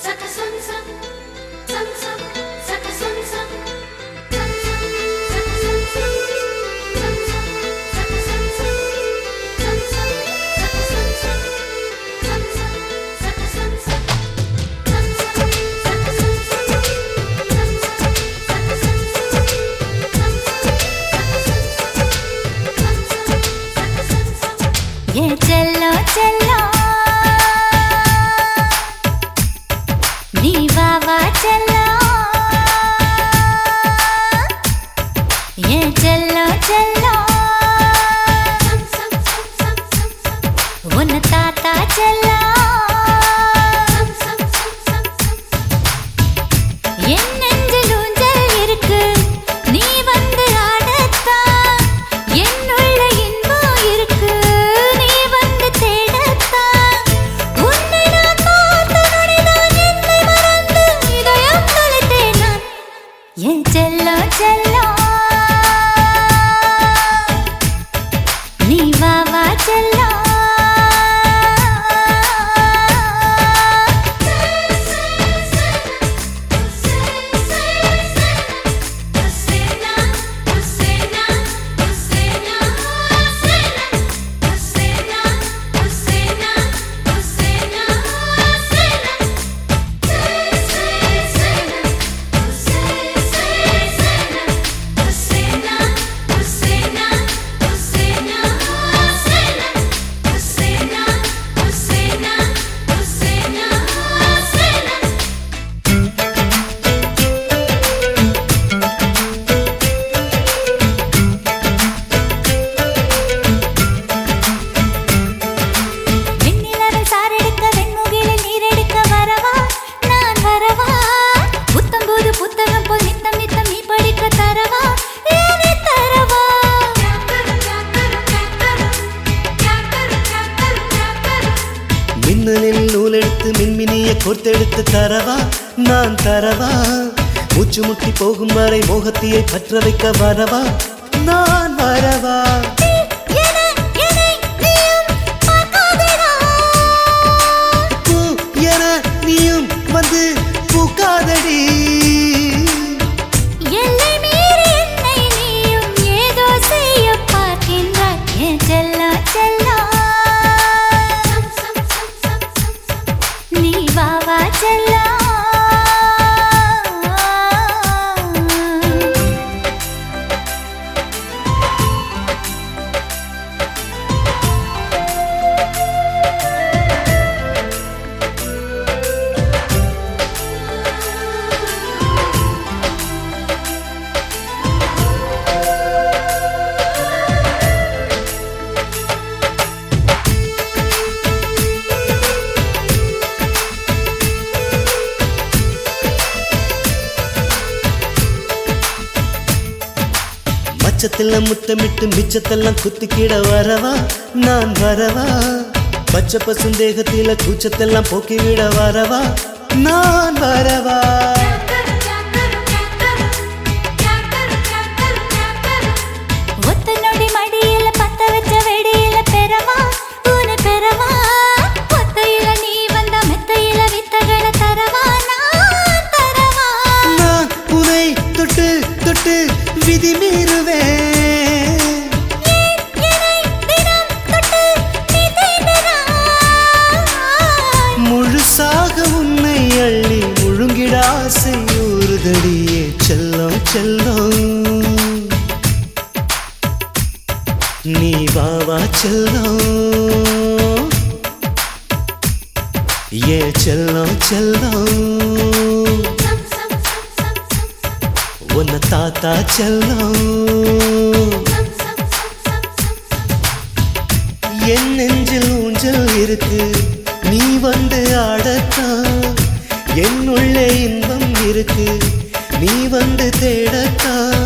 Saka sun sun, sun sun, saka sun sun, sun sun, saka sun sun, sun sun, saka sun sun, sun sun, saka sun sun, sun sun, saka sun sun, sun sun, saka sun sun, sun sun, saka sun sun, sun sun, saka sun sun, sun sun, saka sun sun. ये चलो चलो నీ బావా చల్లో ఏ చల్లో చల్లో ఉన్న తాత చల్లో என் நெஞ்சில் ஊஞ்சல் இருக்கு நீ வந்து ஆடத்தான் என்னுள்ள இன்பம் இருக்கு நீ வந்து தேடத்தான் உன்னை நான் பார்த்த நொடிதான் என்னை மறந்து இதயம் தொலைத்தேன் நான் என் செல்லோ செல்லோ நீ வா வா செல்லோ வெண்ணிலவில் சாரெடுக்க வெண்முகிலில் நீரெடுக்க வரவா நான் வரவா புத்தம்போது புத்தகம் போல் நித்தம் நித்தம் நீ படிக்க தரவா ஏனே தரவா மின்னலில் நூலெடுத்து மின்மினிய கோர்த்தெடுத்து தரவா நான் தரவா மூச்சு முட்டி போகும் வரை மோகத்தியை பற்ற வைக்க வரவா நான் வரவா என என்னை நீயும் பார்க்காதடா பூ என நீயும் வந்து பூக்காதடி எல்லை மீறி என்னை நீயும் ஏதோ செய்ய பார்க்கின்றாய் என் செல்லா செல்லா நீ வா வா செல்லா மச்சத்தெல்லாம் முத்தமிட்டு மிச்சத்தெல்லாம் குத்திக்கிட வரவா நான் வரவா பச்சை பசுந்தேகத்தில கூச்சத்தெல்லாம் போக்கிவிட வரவா நான் வரவா ஒத்த நொடி மடியில பத்த வச்ச வெடியில பெறவா உன பெறவா ஒத்தையில நீ வந்த மெத்தையில வித்தகளை தரவா நான் தரவா நான் உனை தொட்டு தொட்டு விதி மீறுவேன் ஏன் என்னை தினம் தொட்டு நீ தீண்டறாய் முழுசாக உன்னை அள்ளி முழுங்கிட ஆசை ஊறுதடியே செல்லம் செல்லம் நீ பாவா செல்லம் ஏ செல்லம் செல்லம் உன்னை தாத்தா செல்லம் என் நெஞ்சில் ஊஞ்சல் இருக்கு நீ வந்து ஆடத்தான் என்னுள்ளே இன்பம் இருக்கு நீ வந்து தேடத்தான்